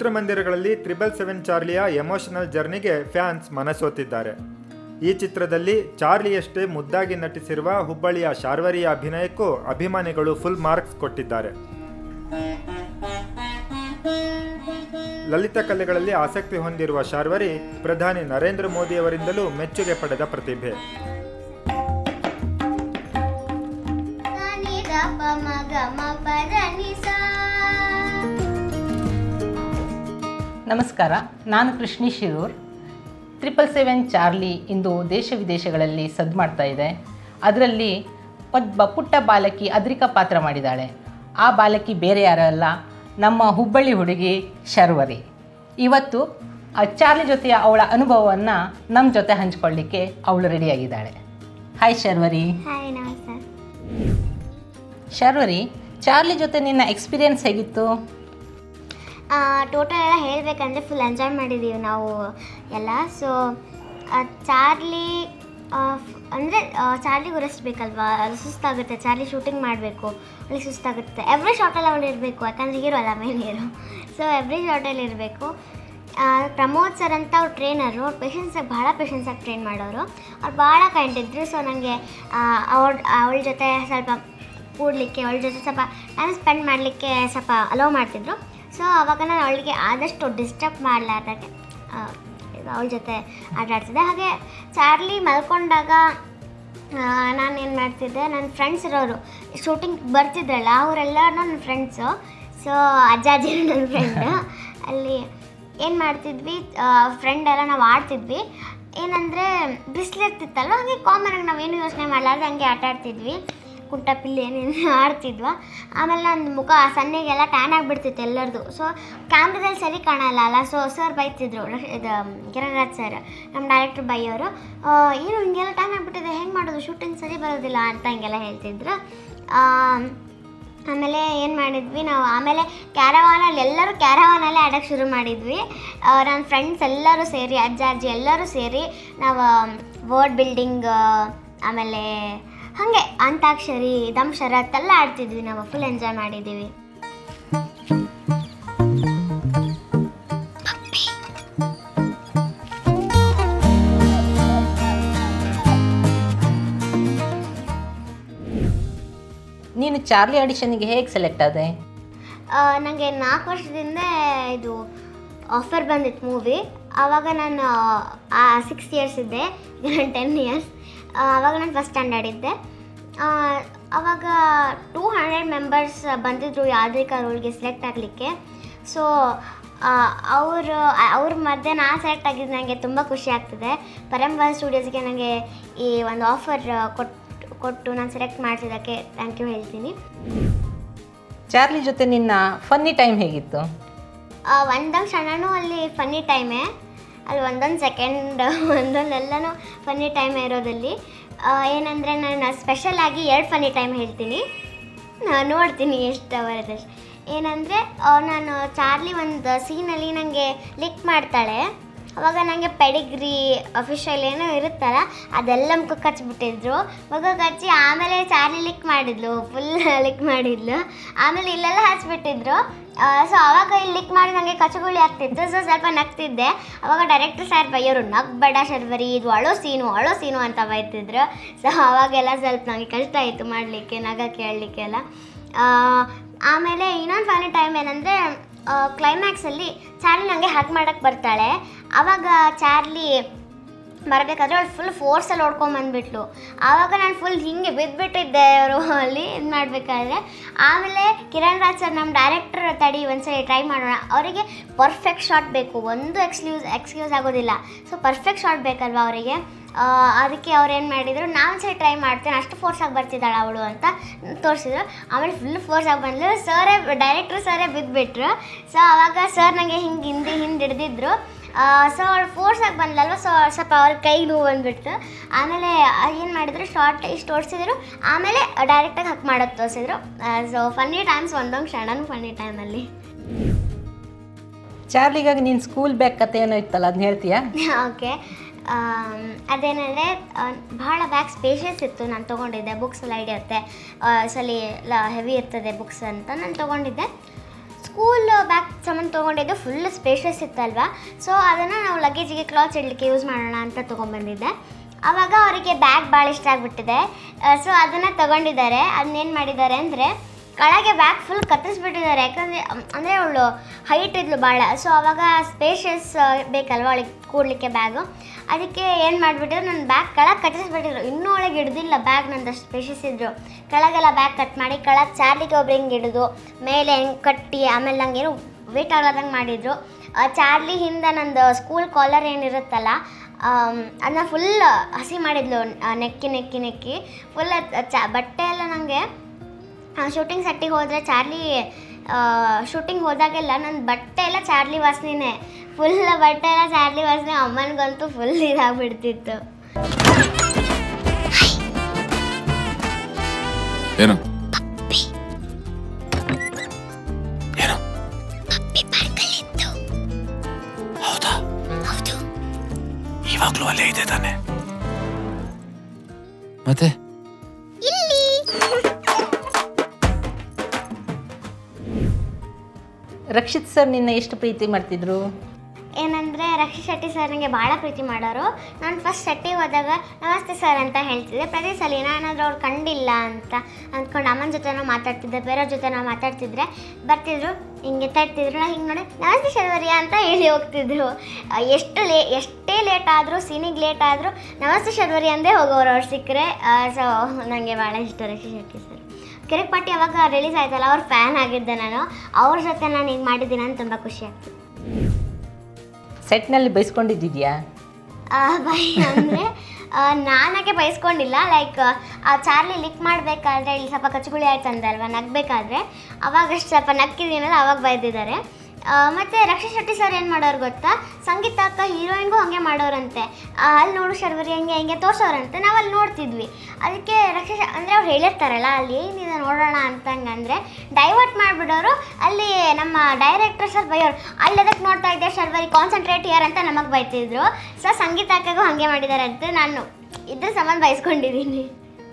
ಚಿತ್ರಮಂದಿರಗಳಲ್ಲಿ triple seven ಚಾರ್ಲಿಯ emotional ಜರ್ನಿಗೆ ಫ್ಯಾನ್ಸ್ ಮನಸೋತಿದ್ದಾರೆ ಈ ಚಿತ್ರದಲ್ಲಿ ಚಾರ್ಲಿಯಷ್ಟೇ ಮುದ್ದಾಗಿ ನಟಿಸಿರುವ ಹುಬ್ಬಳ್ಳಿಯ ಶಾರ್ವರಿಯ ಅಭಿನಯಕ್ಕೂ ಅಭಿಮಾನಿಗಳು ಫುಲ್ ಮಾರ್ಕ್ಸ್ ಕೊಟ್ಟಿದ್ದಾರೆ ಲಲಿತ ಕಲೆಗಳಲ್ಲಿ ಆಸಕ್ತಿ ಹೊಂದಿರುವ ಶಾರ್ವರಿ ಪ್ರಧಾನಿ ನರೇಂದ್ರ ಮೋದಿಯವರಿಂದಲೂ ಮೆಚ್ಚುಗೆ ಪಡೆದ ಪ್ರತಿಭೆ ನಿ ದ ಪ ಮ ಗ ಮ ಪ ದ ನಿ ಸಾ ನಮಸ್ಕಾರ ನಾನು Krishni Shirur triple seven Charlie ಇಂದು ದೇಶ ವಿದೇಶಗಳಲ್ಲಿ ಸದ್ದು ಮಾಡ್ತಾ ಇದೆ ಅದರಲ್ಲಿ ಒಬ್ಬ ಪುಟ್ಟ ಬಾಲಕಿ ಅದ್ರಿಕಾ ಪಾತ್ರ ಮಾಡಿದ್ದಾಳೆ ಆ ಬಾಲಕಿ ಬೇರೆ ಯಾರಲ್ಲ ನಮ್ಮ ಹುಬ್ಬಳ್ಳಿ ಹುಡುಗಿ ಶರ್ವರಿ ಇವತ್ತು ಆ ಚಾರ್ಲಿ ಜೊತೆಯ ಅವಳ ಅನುಭವವನ್ನು ನಮ್ಮ ಜೊತೆ ಹಂಚ್ಕೊಳ್ಳಿಕ್ಕೆ ಅವಳು ರೆಡಿಯಾಗಿದ್ದಾಳೆ ಹಾಯ್ ಶರ್ವರಿ ಹಾಯ್ ನಮಸ್ತೆ ಶರ್ವರಿ ಚಾರ್ಲಿ ಜೊತೆ ನಿನ್ನ ಎಕ್ಸ್ಪೀರಿಯನ್ಸ್ ಹೇಗಿತ್ತು ಟೋಟಲ್ ಎಲ್ಲ ಹೇಳಬೇಕಂದ್ರೆ ಫುಲ್ ಎಂಜಾಯ್ ಮಾಡಿದ್ದೀವಿ ನಾವು ಎಲ್ಲ ಸೊ ಚಾರ್ಲಿ ಅಂದರೆ ಚಾರ್ಲಿಗೂ ರೆಸ್ಟ್ ಬೇಕಲ್ವಾ ಅದು ಸುಸ್ತಾಗುತ್ತೆ ಚಾರ್ಲಿ ಶೂಟಿಂಗ್ ಮಾಡಬೇಕು ಅಲ್ಲಿ ಸುಸ್ತಾಗುತ್ತೆ ಎವ್ರಿ ಶಾರ್ಟಲ್ಲಿ ಅವಳು ಇರಬೇಕು ಯಾಕಂದ್ರೆ ಹೀರೋ ಅಲ್ಲ ಮೇನ್ ಹೀರೋ ಸೊ ಎವ್ರಿ ಶಾರ್ಟಲ್ಲಿ ಇರಬೇಕು ಪ್ರಮೋದ್ ಸರ್ ಅಂತ ಅವ್ರು ಟ್ರೈನರು ಅವ್ರು ಪೇಷನ್ಸಾಗಿ ಭಾಳ ಪೇಷನ್ಸಾಗಿ ಟ್ರೈನ್ ಮಾಡೋರು ಅವ್ರು ಭಾಳ ಕೈಂಡ್ ಇದ್ದರು ಸೊ ನನಗೆ ಅವಳ ಅವಳ ಜೊತೆ ಸ್ವಲ್ಪ ಕೂಡಲಿಕ್ಕೆ ಅವಳ ಜೊತೆ ಸ್ವಲ್ಪ ಟೈಮ್ ಸ್ಪೆಂಡ್ ಮಾಡಲಿಕ್ಕೆ ಸ್ವಲ್ಪ ಅಲೋ ಮಾಡ್ತಿದ್ರು ಸೊ ಅವಾಗ ನಾನು ಅವಳಿಗೆ ಆದಷ್ಟು ಡಿಸ್ಟರ್ಬ್ ಮಾಡಲಾರ್ದಾಗೆ ಅವಳ ಜೊತೆ ಆಟ ಆಡ್ತಿದ್ದೆ ಹಾಗೆ ಚಾರ್ಲಿ ಮಲ್ಕೊಂಡಾಗ ನಾನು ಏನು ಮಾಡ್ತಿದ್ದೆ ನನ್ನ ಫ್ರೆಂಡ್ಸ್ ಇರೋರು ಶೂಟಿಂಗ್ ಬರ್ತಿದ್ರಲ್ಲ ಅವರೆಲ್ಲರೂ ನನ್ನ ಫ್ರೆಂಡ್ಸು ಸೊ ಅಜ್ಜಾಜಿ ನನ್ನ ಫ್ರೆಂಡ್ ಅಲ್ಲಿ ಏನು ಮಾಡ್ತಿದ್ವಿ ಫ್ರೆಂಡ್ ಎಲ್ಲ ನಾವು ಆಡ್ತಿದ್ವಿ ಏನಂದರೆ ಬಿಸಿಲಿರ್ತಿತ್ತಲ್ಲ ಹಾಗೆ ಕಾಮನಾಗಿ ನಾವೇನು ಯೋಚನೆ ಮಾಡಲಾರ್ದೆ ಹಂಗೆ ಆಟ ಆಡ್ತಿದ್ವಿ ಕುಂಟ ಪಿಲ್ಲಿ ಏನೇನು ಆಡ್ತಿದ್ವ ಆಮೇಲೆ ನನ್ನ ಮುಖ ಸಣ್ಣಗೆಲ್ಲ ಟ್ಯಾನ್ ಆಗಿಬಿಡ್ತಿತ್ತು ಎಲ್ಲರದು ಸೊ ಕ್ಯಾಮ್ರದಲ್ಲಿ ಸರಿ ಕಾಣಲ್ಲ ಅಲ್ಲ ಸೊ ಸರ್ ಬೈತಿದ್ರು ಇದು ಕಿರಣ್ ರಾಜ್ ಸರ್ ನಮ್ಮ ಡೈರೆಕ್ಟ್ರ್ ಬೈಯೋರು ಏನು ಹಿಂಗೆಲ್ಲ ಟ್ಯಾನ್ ಆಗಿಬಿಟ್ಟಿದೆ ಹೆಂಗೆ ಮಾಡೋದು ಶೂಟಿಂಗ್ ಸರಿ ಬರೋದಿಲ್ಲ ಅಂತ ಹಿಂಗೆಲ್ಲ ಹೇಳ್ತಿದ್ರು ಆಮೇಲೆ ಏನು ಮಾಡಿದ್ವಿ ನಾವು ಆಮೇಲೆ ಕ್ಯಾರವಾನಲ್ಲಿ ಎಲ್ಲರೂ ಕ್ಯಾರವಾನಲ್ಲೇ ಆಡೋಕ್ಕೆ ಶುರು ಮಾಡಿದ್ವಿ ನನ್ನ ಫ್ರೆಂಡ್ಸ್ ಎಲ್ಲರೂ ಸೇರಿ ಅಜ್ಜ ಅಜ್ಜಿ ಎಲ್ಲರೂ ಸೇರಿ ನಾವು ವರ್ಡ್ ಬಿಲ್ಡಿಂಗ್ ಆಮೇಲೆ ಹಾಗೆ ಅಂತಾಕ್ಷರಿ ದಮ್ ಶರತ್ ಎಲ್ಲ ಆಡ್ತಿದ್ವಿ ನಾವು ಫುಲ್ ಎಂಜಾಯ್ ಮಾಡಿದ್ದೀವಿ ನೀನು ಚಾರ್ಲಿ ಆಡಿಷನ್ಗೆ ಹೇಗೆ ಸೆಲೆಕ್ಟ್ ಆದೆ ನನಗೆ ನಾಲ್ಕು ವರ್ಷದಿಂದ ಇದು ಆಫರ್ ಬಂದಿತ್ತು ಮೂವಿ ಆವಾಗ ನಾನು ಸಿಕ್ಸ್ ಇಯರ್ಸ್ ಇದ್ದೆ ಈಗ ನಾನು ಟೆನ್ ಇಯರ್ಸ್ ಆವಾಗ ನಾನು ಫಸ್ಟ್ ಸ್ಟ್ಯಾಂಡರ್ಡ್ ಇದ್ದೆ ಆ, ಆವಾಗ ಟೂ ಹಂಡ್ರೆಡ್ ಮೆಂಬರ್ಸ್ ಬಂದಿದ್ದರು ಯಾವ್ದಕ್ಕೆ ರೋಲ್ಗೆ ಸೆಲೆಕ್ಟ್ ಆಗಲಿಕ್ಕೆ ಸೊ ಅವ್ರ ಅವ್ರ ಮಧ್ಯೆ ನಾನು ಸೆಲೆಕ್ಟ್ ಆಗಿದ್ದು ನನಗೆ ತುಂಬ ಖುಷಿ ಆಗ್ತದೆ ಪರಂಬ ಸ್ಟುಡಿಯೋಸ್ಗೆ ನನಗೆ ಈ ಒಂದು ಆಫರ್ ಕೊಟ್ಟು ಕೊಟ್ಟು ನಾನು ಸೆಲೆಕ್ಟ್ ಮಾಡಿಸಿದ್ದಕ್ಕೆ ಥ್ಯಾಂಕ್ ಯು ಹೇಳ್ತೀನಿ ಚಾರ್ಲಿ ಜೊತೆ ನಿನ್ನ ಫನ್ನಿ ಟೈಮ್ ಹೇಗಿತ್ತು ಒಂದೊಂದು ಕ್ಷಣನೂ ಅಲ್ಲಿ ಫನ್ನಿ ಟೈಮೇ ಅಲ್ಲಿ ಒಂದೊಂದು ಸೆಕೆಂಡ್ ಒಂದೊಂದೆಲ್ಲನೂ ಫನ್ನಿ ಟೈಮ್ ಇರೋದಲ್ಲಿ ಏನಂದರೆ ನಾನು ಸ್ಪೆಷಲ್ ಆಗಿ ಎರಡು ಫನ್ನಿ ಟೈಮ್ ಹೇಳ್ತೀನಿ ನಾನು ನೋಡ್ತೀನಿ ಎಷ್ಟು ಬರುತ್ತೆ ಏನಂದರೆ ನಾನು ಚಾರ್ಲಿ ಒಂದು ಸೀನಲ್ಲಿ ನನಗೆ ಲಿಕ್ ಮಾಡ್ತಾಳೆ ಅವಾಗ ನನಗೆ ಪೆಡಿಗ್ರಿ ಅಫಿಷಿಯಲ್ ಏನೋ ಇರುತ್ತಲ್ಲ ಅದೆಲ್ಲ ಮುಖಕ್ಕೆ ಹಚ್ಬಿಟ್ಟಿದ್ರು ಮುಖಕ್ಕೆ ಹಚ್ಚಿ ಆಮೇಲೆ ಚಾರ್ಲಿ ಲಿಕ್ ಮಾಡಿದ್ಲು ಫುಲ್ ಲಿಕ್ ಮಾಡಿದ್ಲು ಆಮೇಲೆ ಇಲ್ಲೆಲ್ಲ ಹಚ್ಬಿಟ್ಟಿದ್ರು ಸೊ ಅವಾಗ ಇಲ್ಲಿ ಲಿಕ್ ಮಾಡಿ ನನಗೆ ಕಚಗುಳಿ ಆಗ್ತಿತ್ತು ಸೊ ಸ್ವಲ್ಪ ನಗ್ತಿದ್ದೆ ಅವಾಗ ಡೈರೆಕ್ಟರ್ ಸರ್ ಬೈಯೋರು ನಗ್ಬೇಡ ಶರ್ವರಿ ಇದು ಅಳೋ ಸೀನು ಅಳೋ ಸೀನು ಅಂತ ಬೈತಿದ್ರು ಸೊ ಅವಾಗೆಲ್ಲ ಸ್ವಲ್ಪ ನನಗೆ ಕಷ್ಟ ಆಯಿತು ಮಾಡಲಿಕ್ಕೆ ನಗಕ್ಕೆ ಹೇಳಲಿಕ್ಕೆ ಎಲ್ಲ ಆ, ಆಮೇಲೆ ಇನ್ನೊಂದು ಫನಿ ಟೈಮ್ ಏನಂದರೆ ಕ್ಲೈಮ್ಯಾಕ್ಸಲ್ಲಿ ಚಾರ್ಲಿ ನನಗೆ ಹಗ್ ಮಾಡೋಕ್ಕೆ ಬರ್ತಾಳೆ ಆವಾಗ ಚಾರ್ಲಿ ಬರಬೇಕಾದ್ರೆ ಅವಳು ಫುಲ್ ಫೋರ್ಸಲ್ಲಿ ಹೊಡ್ಕೊಂಬಂದ್ಬಿಟ್ಲು ಆವಾಗ ನಾನು ಫುಲ್ ಹಿಂಗೆ ಬಿದ್ದುಬಿಟ್ಟಿದ್ದೆ ಅವರು ಅಲ್ಲಿ ಇದು ಮಾಡಬೇಕಾದ್ರೆ ಆಮೇಲೆ ಕಿರಣ್ ರಾಜ್ ಸರ್ ನಮ್ಮ ಡೈರೆಕ್ಟರ್ ತಡಿ ಒಂದ್ಸರಿ ಟ್ರೈ ಮಾಡೋಣ ಅವರಿಗೆ ಪರ್ಫೆಕ್ಟ್ ಶಾಟ್ ಬೇಕು ಒಂದು ಎಕ್ಸ್ಕ್ಯೂಸ್ ಎಕ್ಸ್ಕ್ಯೂಸ್ ಆಗೋದಿಲ್ಲ ಸೊ ಪರ್ಫೆಕ್ಟ್ ಶಾಟ್ ಬೇಕಲ್ವ ಅವರಿಗೆ ಅದಕ್ಕೆ ಅವ್ರು ಏನು ಮಾಡಿದರು ನಾನು ಸರಿ ಟ್ರೈ ಮಾಡ್ತೇನೆ ಅಷ್ಟು ಫೋರ್ಸಾಗಿ ಬರ್ತಿದ್ದಾಳೆ ಅವಳು ಅಂತ ತೋರಿಸಿದ್ರು ಆಮೇಲೆ ಫುಲ್ ಫೋರ್ಸಾಗಿ ಬಂದಳು ಸರೇ ಡೈರೆಕ್ಟ್ರು ಸರೇ ಬಿದ್ದುಬಿಟ್ರು ಸೊ ಆವಾಗ ಸರ್ ನನಗೆ ಹಿಂಗೆ ಹಿಂದೆ ಹಿಂದೆ ಹಿಡ್ದಿದ್ರು ಸೊ ಅವ್ಳು ಫೋರ್ಸಾಗಿ ಬಂದಲ್ವ ಸೊ ಸ್ವಲ್ಪ ಅವ್ರ ಕೈಗೆ ನೋವು ಬಂದ್ಬಿಡ್ತು ಆಮೇಲೆ ಏನು ಮಾಡಿದ್ರು ಶಾರ್ಟ್ ಇಷ್ಟು ಓಡಿಸಿದ್ರು ಆಮೇಲೆ ಡೈರೆಕ್ಟಾಗಿ ಹಕ್ ಮಾಡೋದು ತೋರಿಸಿದ್ರು ಸೊ ಫನ್ನಿ ಟೈಮ್ಸ್ ಒಂದೊಂದು ಕ್ಷಣನೂ ಫನ್ನಿ ಟೈಮಲ್ಲಿ ಚಾರ್ಲಿಗಾಗಿ ನೀನು ಸ್ಕೂಲ್ ಬ್ಯಾಗ್ ಕತೆ ಏನೋ ಇತ್ತಲ್ಲ ಅದನ್ನ ಹೇಳ್ತೀಯಾ ಓಕೆ ಅದೇನಂದರೆ ಭಾಳ ಬ್ಯಾಗ್ ಸ್ಪೇಷಿಯಸ್ ಇತ್ತು ನಾನು ತೊಗೊಂಡಿದ್ದೆ ಬುಕ್ಸ್ ಎಲ್ಲ ಹಿಡಿಯುತ್ತೆ ಸಲಿ ಎಲ್ಲ ಹೆವಿ ಇರ್ತದೆ ಬುಕ್ಸ್ ಅಂತ ನಾನು ತೊಗೊಂಡಿದ್ದೆ ಸ್ಕೂಲ್ ಬ್ಯಾಗ್ ಸಾಮಾನು ತೊಗೊಂಡಿದ್ದು ಫುಲ್ ಸ್ಪೇಷಿಯಸ್ ಇತ್ತಲ್ವಾ ಸೊ ಅದನ್ನು ನಾವು ಲಗೇಜಿಗೆ ಕ್ಲಾತ್ಸ್ ಇಡಲಿಕ್ಕೆ ಯೂಸ್ ಮಾಡೋಣ ಅಂತ ತೊಗೊಂಬಂದಿದ್ದೆ ಆವಾಗ ಅವರಿಗೆ ಬ್ಯಾಗ್ ಭಾಳ ಇಷ್ಟ ಆಗಿಬಿಟ್ಟಿದೆ ಸೊ ಅದನ್ನು ತೊಗೊಂಡಿದ್ದಾರೆ ಅದನ್ನೇನು ಮಾಡಿದ್ದಾರೆ ಅಂದರೆ ಕೆಳಗೆ ಬ್ಯಾಗ್ ಫುಲ್ ಕತ್ತರಿಸ್ಬಿಟ್ಟಿದ್ದಾರೆ ಯಾಕಂದರೆ ಅಂದರೆ ಅವಳು ಹೈಟ್ ಇದ್ಲು ಭಾಳ ಸೊ ಅವಾಗ ಸ್ಪೇಷಿಯಸ್ ಬೇಕಲ್ವ ಅವಳಿಗೆ ಕೂಡಲಿಕ್ಕೆ ಬ್ಯಾಗು ಅದಕ್ಕೆ ಏನು ಮಾಡಿಬಿಟ್ಟಿದ್ರು ನನ್ನ ಬ್ಯಾಗ್ ಕೆಳಗೆ ಕಟ್ಟಿಸ್ಬಿಟ್ಟಿದ್ರು ಇನ್ನೂ ಒಳಗೆ ಹಿಡ್ದಿಲ್ಲ ಬ್ಯಾಗ್ ನಂದಷ್ಟು ಸ್ಪೇಷಿಯಸ್ ಇದ್ರು ಕೆಳಗೆಲ್ಲ ಬ್ಯಾಗ್ ಕಟ್ ಮಾಡಿ ಕೆಳಗೆ ಚಾರ್ಲಿಗೆ ಒಬ್ರು ಹಿಂಗೆ ಹಿಡಿದು ಮೇಲೆ ಹೆಂಗೆ ಕಟ್ಟಿ ಆಮೇಲೆ ನಂಗೆ ಏನು ವೇಟ್ ಆಗಲಾರ್ದಂಗೆ ಮಾಡಿದರು ಚಾರ್ಲಿ ಹಿಂದೆ ನಂದು ಸ್ಕೂಲ್ ಕಾಲರ್ ಏನಿರುತ್ತಲ್ಲ ಅದನ್ನ ಫುಲ್ ಹಸಿ ಮಾಡಿದ್ಲು ಆ, ನೆಕ್ಕಿ ನೆಕ್ಕಿ ನೆಕ್ಕಿ ಫುಲ್ ಚ ಬಟ್ಟೆ ಎಲ್ಲ ನನಗೆ ಶೂಟಿಂಗ್ ಸೆಟ್ಟಿಗೆ ಹೋದರೆ ಚಾರ್ಲಿ ಶೂಟಿಂಗ್ ಹೋದಾಗೆಲ್ಲ ನನ್ನ ಬಟ್ಟೆ ಎಲ್ಲ ಚಾರ್ಲಿ ವಾಸನೆನೇ ಫುಲ್ ಬಟ್ಟೆ ಎಲ್ಲ ಚಾರ್ಲಿ ವಾಸನೆ ಅಮ್ಮನಿಗಂತೂ ಫುಲ್ ಇದಾಗ್ಬಿಡ್ತಿತ್ತು ಏನು ಏನು ಹೌದಾ ಇವಾಗ್ಲೂ ಅಲ್ಲೇ ಇದೆ ತಾನೆ ಮತ್ತೆ ರಕ್ಷಿತ್ ಸರ್ ನಿನ್ನ ಎಷ್ಟು ಪ್ರೀತಿ ಮಾಡ್ತಿದ್ರು ಏನಂದರೆ ರಕ್ಷಿತ್ ಶೆಟ್ಟಿ ಸರ್ ನನಗೆ ಭಾಳ ಪ್ರೀತಿ ಮಾಡೋರು ನಾನು ಫಸ್ಟ್ ಶೆಟ್ಟಿಗೆ ಹೋದಾಗ ನಮಸ್ತೆ ಸರ್ ಅಂತ ಹೇಳ್ತಿದ್ದೆ ಪ್ರತಿ ಸಲ ನಾನಾದರೂ ಅವ್ರು ಕಂಡಿಲ್ಲ ಅಂತ ಅಂದ್ಕೊಂಡು ಅಮ್ಮನ ಜೊತೆನೂ ಮಾತಾಡ್ತಿದ್ದೆ ಬೇರೆಯವ್ರ ಜೊತೆ ನಾವು ಮಾತಾಡ್ತಿದ್ರೆ ಬರ್ತಿದ್ರು ಹಿಂಗೆ ತರ್ತಿದ್ರು ನಾ ಹಿಂಗೆ ನೋಡಿ ನಮಸ್ತೆ ಶರ್ವರಿಯ ಅಂತ ಹೇಳಿ ಹೋಗ್ತಿದ್ರು ಆ, ಎಷ್ಟು ಲೇ ಎಷ್ಟೇ ಲೇಟ್ ಆದರೂ ಸೀನಿಗೆ ಲೇಟ್ ಆದರೂ ನಮಸ್ತೆ ಶರ್ವರಿ ಅಂದೇ ಹೋಗೋರು ಅವ್ರು ಸಿಕ್ಕರೆ ಸೊ ನನಗೆ ಭಾಳ ಇಷ್ಟ ರಕ್ಷಿತ್ ಶೆಟ್ಟಿ ಸರ್ ಕಿರಿಕ್ ಪಾಟಿ ಅವಾಗ ರಿಲೀಸ್ ಆಯ್ತಲ್ಲ ಅವ್ರ ಫ್ಯಾನ್ ಆಗಿದ್ದೆ ನಾನು ಅವ್ರ ಜೊತೆ ನಾನು ಹಿಂಗೆ ಮಾಡಿದ್ದೀನಿ ಅಂತ ತುಂಬ ಖುಷಿ ಆಗ್ತಿತ್ತು ಸೆಟ್ನಲ್ಲಿ ಬೈಸ್ಕೊಂಡಿದ್ದಿದ್ಯಾ ಬೈ ಅಂದರೆ ನಾನಾಗೆ ಬಯಸ್ಕೊಂಡಿಲ್ಲ ಲೈಕ್ ಆ ಚಾರ್ಲಿ ಲಿಕ್ ಮಾಡಬೇಕಾದ್ರೆ ಇಲ್ಲಿ ಸ್ವಲ್ಪ ಕಚ್ಚುಗುಳಿ ಆಯ್ತು ಅಂದಲ್ವ ನಗ್ಬೇಕಾದ್ರೆ ಅವಾಗಷ್ಟು ಸ್ವಲ್ಪ ನಕ್ಕಿದ್ದೀನಲ್ಲ ಅವಾಗ ಬೈದಿದ್ದಾರೆ ಆ, ಮತ್ತೆ ರಕ್ಷಿತ್ ಶೆಟ್ಟಿ ಸರ್ ಏನು ಮಾಡೋರು ಗೊತ್ತಾ ಸಂಗೀತ ಅಕ್ಕ ಹೀರೋಯಿನ್ಗೂ ಹಾಗೆ ಮಾಡೋರಂತೆ ಆ, ಅಲ್ಲಿ ನೋಡು ಶರ್ವರಿ ಹಂಗೆ ಹಿಂಗೆ ತೋರ್ಸೋರಂತೆ ನಾವು ಅಲ್ಲಿ ನೋಡ್ತಿದ್ವಿ ಅದಕ್ಕೆ ರಕ್ಷಿತ್ ಅಂದರೆ ಅವ್ರು ಹೇಳಿರ್ತಾರಲ್ಲ ಅಲ್ಲಿ ಏನಿದೆ ನೋಡೋಣ ಅಂತ ಹಂಗಂದ್ರೆ ಡೈವರ್ಟ್ ಮಾಡಿಬಿಡೋರು ಅಲ್ಲಿ ನಮ್ಮ ಡೈರೆಕ್ಟರ್ ಸರ್ ಬೈಯೋರು ಅಲ್ಲಿ ಅದಕ್ಕೆ ನೋಡ್ತಾ ಇದ್ದೆ ಶರ್ವರಿ ಕಾನ್ಸಂಟ್ರೇಟ್ ಯಾರ್ ಅಂತ ನಮಗೆ ಬೈತಿದ್ರು ಸೊ ಸಂಗೀತ ಅಕ್ಕಗೂ ಹಾಗೆ ಮಾಡಿದ್ದಾರೆ ಅಂತ ನಾನು ಇದ್ರ ಸಂಬಂಧ ಬಯಸ್ಕೊಂಡಿದ್ದೀನಿ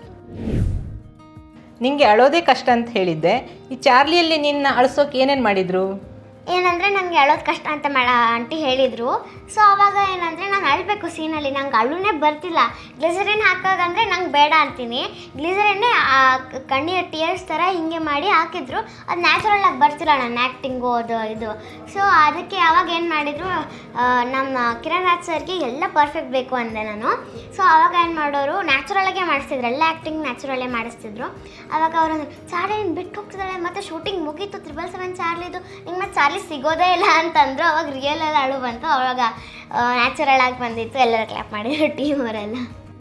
ನಿಂಗೆ ಅಳೋದೇ ಕಷ್ಟ ಅಂತ ಹೇಳಿದ್ದೆ ಈ ಚಾರ್ಲಿಯಲ್ಲಿ ನಿನ್ನ ಅಳಿಸೋಕೆ ಏನೇನು ಮಾಡಿದ್ರು ಏನಂದರೆ ನನಗೆ ಅಳೋದು ಕಷ್ಟ ಅಂತ ಮೇಡ ಆಂಟಿ ಹೇಳಿದರು ಸೊ ಅವಾಗ ಏನಂದರೆ ನಾನು ಅಳಬೇಕು ಸೀನಲ್ಲಿ ನಂಗೆ ಅಳುನೇ ಬರ್ತಿಲ್ಲ ಗ್ಲಿಸರಿನ್ ಹಾಕಾಗಂದ್ರೆ ನಂಗೆ ಬೇಡ ಅಂತೀನಿ ಗ್ಲಿಸರಿನ್ನೇ ಕಣ್ಣೀರು ಟಿಯರ್ಸ್ ಥರ ಹಿಂಗೆ ಮಾಡಿ ಹಾಕಿದ್ರು ಅದು ನ್ಯಾಚುರಲ್ ಆಗಿ ಬರ್ತಿಲ್ಲ ನನ್ನ ಆ್ಯಕ್ಟಿಂಗು ಅದು ಇದು ಸೊ ಅದಕ್ಕೆ ಅವಾಗ ಏನು ಮಾಡಿದರು ನಮ್ಮ ಕಿರಣ್ ರಾಜ್ ಸರ್ಗೆ ಎಲ್ಲ ಪರ್ಫೆಕ್ಟ್ ಬೇಕು ಅಂದೆ ನಾನು ಸೊ ಅವಾಗ ಏನು ಮಾಡೋರು ನ್ಯಾಚುರಲಾಗೇ ಮಾಡಿಸ್ತಿದ್ರು ಎಲ್ಲ ಆ್ಯಕ್ಟಿಂಗ್ ನ್ಯಾಚುರಲ್ಲೇ ಮಾಡಿಸ್ತಿದ್ರು ಅವಾಗ ಅವರು ಚಾರ್ಲಿ ನೀನು ಬಿಟ್ಟು ಹೋಗ್ತಿದ್ದಾಳೆ ಮತ್ತು ಶೂಟಿಂಗ್ ಮುಗೀತು ತ್ರಿಬಲ್ ಸೆವೆನ್ ಚಾರ್ಲಿದು ನಿಂಗೆ ಮತ್ತೆ ಚಾರ್ಲಿ ಸಿಗೋದೇ ಇಲ್ಲ ಅಂತಂದ್ರು ಅವಾಗ ರಿಯಲ್ ಎಲ್ಲ ಅಳು ಬಂತು ಅವಾಗ ನ್ಯಾಚುರಲ್ ಆಗಿ ಬಂದಿತ್ತು ಎಲ್ಲರೂ ಕ್ಲಾಪ್ ಮಾಡಿದ್ರು ಟೀಮ್ ಅವರೆಲ್ಲ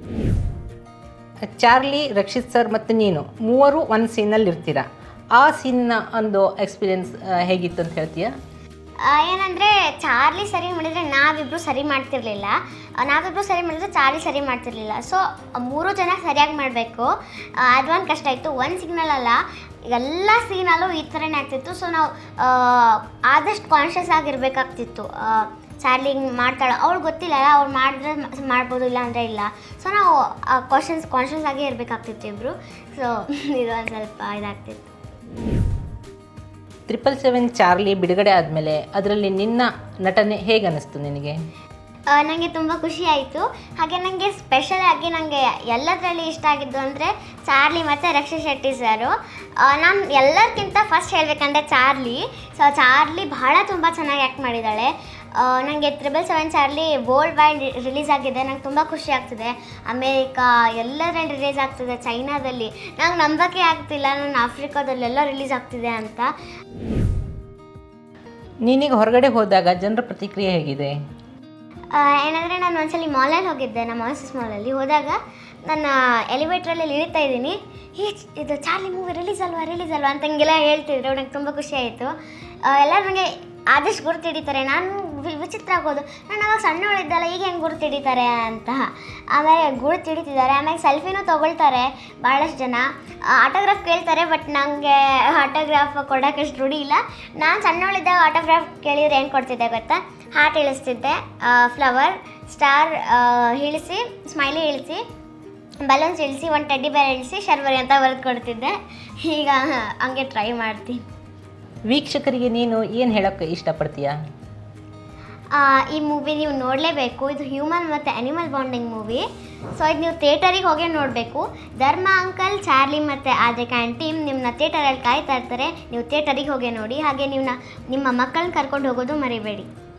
ಚಾರ್ಲಿ ರಕ್ಷಿತ್ ಸರ್ ಮತ್ತು ನೀನು ಮೂವರು ಒಂದು ಸೀನಲ್ಲಿ ಇರ್ತೀರಾ ಆ ಸೀನ್ನ ಒಂದು ಎಕ್ಸ್ಪೀರಿಯನ್ಸ್ ಹೇಗಿತ್ತು ಅಂತ ಹೇಳ್ತೀಯಾ ಆ, ಏನಂದ್ರೆ ಚಾರ್ಲಿ ಸರಿ ಮಾಡಿದ್ರೆ ನಾವಿಬ್ರು ಸರಿ ಮಾಡ್ತಿರ್ಲಿಲ್ಲ ಆ, ನಾವಿಬ್ರು ಸರಿ ಮಾಡಿದ್ರೆ ಚಾರ್ಲಿ ಸರಿ ಮಾಡ್ತಿರ್ಲಿಲ್ಲ ಸೊ ಮೂರು ಜನ ಸರಿಯಾಗಿ ಮಾಡಬೇಕು ಅದೊಂದು ಕಷ್ಟ ಇತ್ತು ಒಂದು ಸಿಗ್ನಲ್ ಅಲ್ಲ ಎಲ್ಲ ಸೀನಲ್ಲೂ ಈ ಥರನೇ ಆಗ್ತಿತ್ತು ಸೊ ನಾವು ಆ, ಆದಷ್ಟು ಕಾನ್ಷಿಯಸ್ ಆಗಿರ್ಬೇಕಾಗ್ತಿತ್ತು ಆ, ಚಾರ್ಲಿ ಹಿಂಗೆ ಮಾಡ್ತಾಳೆ ಅವ್ಳು ಗೊತ್ತಿಲ್ಲಲ್ಲ ಅವ್ಳು ಮಾಡಿದ್ರೆ ಮ- ಮಾಡ್ಬೋದು ಇಲ್ಲ ಅಂದರೆ ಇಲ್ಲ ಸೊ ನಾವು ಕ್ವಶನ್ಸ್ ಕಾನ್ಷಿಯಸ್ ಆಗೇ ಇರಬೇಕಾಗ್ತಿತ್ತು ಇಬ್ಬರು ಸೊ ಇದು ಒಂದು ಸ್ವಲ್ಪ ಇದಾಗ್ತಿತ್ತು ಟ್ರಿಪಲ್ ಸೆವೆನ್ ಚಾರ್ಲಿ ಬಿಡುಗಡೆ ಆದಮೇಲೆ ಅದರಲ್ಲಿ ನಿನ್ನ ನಟನೆ ಹೇಗೆ ಅನ್ನಿಸ್ತು ನಿನಗೆ ನನಗೆ ತುಂಬ ಖುಷಿ ಆಯಿತು ಹಾಗೆ ನನಗೆ ಸ್ಪೆಷಲ್ ಆಗಿ ನನಗೆ ಎಲ್ಲದರಲ್ಲಿ ಇಷ್ಟ ಆಗಿದ್ದು ಅಂದರೆ ಚಾರ್ಲಿ ಮತ್ತು ರಕ್ಷಿತ್ ಶೆಟ್ಟಿ ಸರು ನಾನು ಎಲ್ಲರಿಗಿಂತ ಫಸ್ಟ್ ಹೇಳಬೇಕಂದ್ರೆ ಚಾರ್ಲಿ ಸೊ ಚಾರ್ಲಿ ಬಹಳ ತುಂಬ ಚೆನ್ನಾಗಿ ಆ್ಯಕ್ಟ್ ಮಾಡಿದ್ದಾಳೆ ನನಗೆ triple seven Charlie worldwide release ಆಗಿದೆ ನಂಗೆ ತುಂಬ ಖುಷಿ ಆಗ್ತಿದೆ ಅಮೇರಿಕಾ ಎಲ್ಲರಲ್ಲಿ ರಿಲೀಸ್ ಆಗ್ತಿದೆ ಚೈನಾದಲ್ಲಿ ನಂಗೆ ನಂಬಕ್ಕೆ ಆಗ್ತಿಲ್ಲ ನಾನು ಆಫ್ರಿಕಾದಲ್ಲೆಲ್ಲ ರಿಲೀಸ್ ಆಗ್ತಿದೆ ಅಂತ ನೀನೀಗ ಹೊರಗಡೆ ಹೋದಾಗ ಜನರ ಪ್ರತಿಕ್ರಿಯೆ ಹೇಗಿದೆ ಆ, ಏನಂದರೆ ನಾನು ಒಂದ್ಸಲಿ ಮಾಲಲ್ಲಿ ಹೋಗಿದ್ದೆ ನಮ್ಮ ಆನ್ಸಸ್ ಮಾಲಲ್ಲಿ ಹೋದಾಗ ನನ್ನ ಎಲಿವೇಟ್ರಲ್ಲಿ ಇಳಿತಾ ಇದ್ದೀನಿ ಈ ಇದು ಚಾರ್ಲಿ ಮೂವಿ ರಿಲೀಸ್ ಅಲ್ವಾ ರಿಲೀಸ್ ಅಲ್ವಾ ಅಂತ ಹಂಗೆಲ್ಲ ಹೇಳ್ತಿದ್ರು ನಂಗೆ ತುಂಬ ಖುಷಿ ಆಯಿತು ಎಲ್ಲ ನನಗೆ ಆದಷ್ಟು ಗುರುತು ಹಿಡಿತಾರೆ ನಾನು ವಿ- ವಿಚಿತ್ರ ಆಗೋದು ನಾನು ಅವಾಗ ಸಣ್ಣವಳಿದ್ದಲ್ಲ ಈಗ ಹೆಂಗೆ ಗುರುತು ಹಿಡಿತಾರೆ ಅಂತ ಆಮೇಲೆ ಗುರುತು ಹಿಡಿತಿದ್ದಾರೆ ಆಮೇಲೆ ಸೆಲ್ಫಿನೂ ತೊಗೊಳ್ತಾರೆ ಭಾಳಷ್ಟು ಜನ ಆಟೋಗ್ರಾಫ್ ಕೇಳ್ತಾರೆ ಬಟ್ ನನಗೆ ಆಟೋಗ್ರಾಫ್ ಕೊಡೋಕ್ಕಷ್ಟು ರೂಢಿ ಇಲ್ಲ ನಾನು ಸಣ್ಣವಳಿದ್ದಾಗ ಆಟೋಗ್ರಾಫ್ ಕೇಳಿದ್ರೆ ಏನು ಕೊಡ್ತಿದ್ದೆ ಗೊತ್ತಾ ಹಾರ್ಟ್ ಇಳಿಸ್ತಿದ್ದೆ ಫ್ಲವರ್ ಸ್ಟಾರ್ ಇಳಿಸಿ ಸ್ಮೈಲಿ ಇಳಿಸಿ ಬಲೂನ್ಸ್ ಇಳಿಸಿ ಒಂದು ಟೆಡ್ಡಿ ಬೇರೆ ಇಳಿಸಿ ಶರ್ವರಿ ಅಂತ ಬರೆದು ಕೊಡ್ತಿದ್ದೆ ಈಗ ಹಂಗೆ ಟ್ರೈ ಮಾಡ್ತೀನಿ ವೀಕ್ಷಕರಿಗೆ ನೀನು ಏನು ಹೇಳೋಕ್ಕೆ ಇಷ್ಟಪಡ್ತೀಯಾ ಆ, ಈ ಮೂವಿ ನೀವು ನೋಡಲೇಬೇಕು ಇದು ಹ್ಯೂಮನ್ ಮತ್ತು ಅನಿಮಲ್ ಬಾಂಡಿಂಗ್ ಮೂವಿ ಸೊ ಇದು ನೀವು ಥಿಯೇಟರಿಗೆ ಹೋಗೇ ನೋಡಬೇಕು ಧರ್ಮ ಅಂಕಲ್ ಚಾರ್ಲಿ ಮತ್ತು ಆದಿಕ್ ಆ್ಯಂಡ್ ಟೀಮ್ ನಿಮ್ಮನ್ನ ಥಿಯೇಟರಲ್ಲಿ ಕಾಯ್ತಾ ಇರ್ತಾರೆ ನೀವು ಥಿಯೇಟರಿಗೆ ಹೋಗೇ ನೋಡಿ ಹಾಗೆ ನೀವು ನಿಮ್ಮ ಮಕ್ಕಳನ್ನ ಕರ್ಕೊಂಡು ಹೋಗೋದು ಮರಿಬೇಡಿ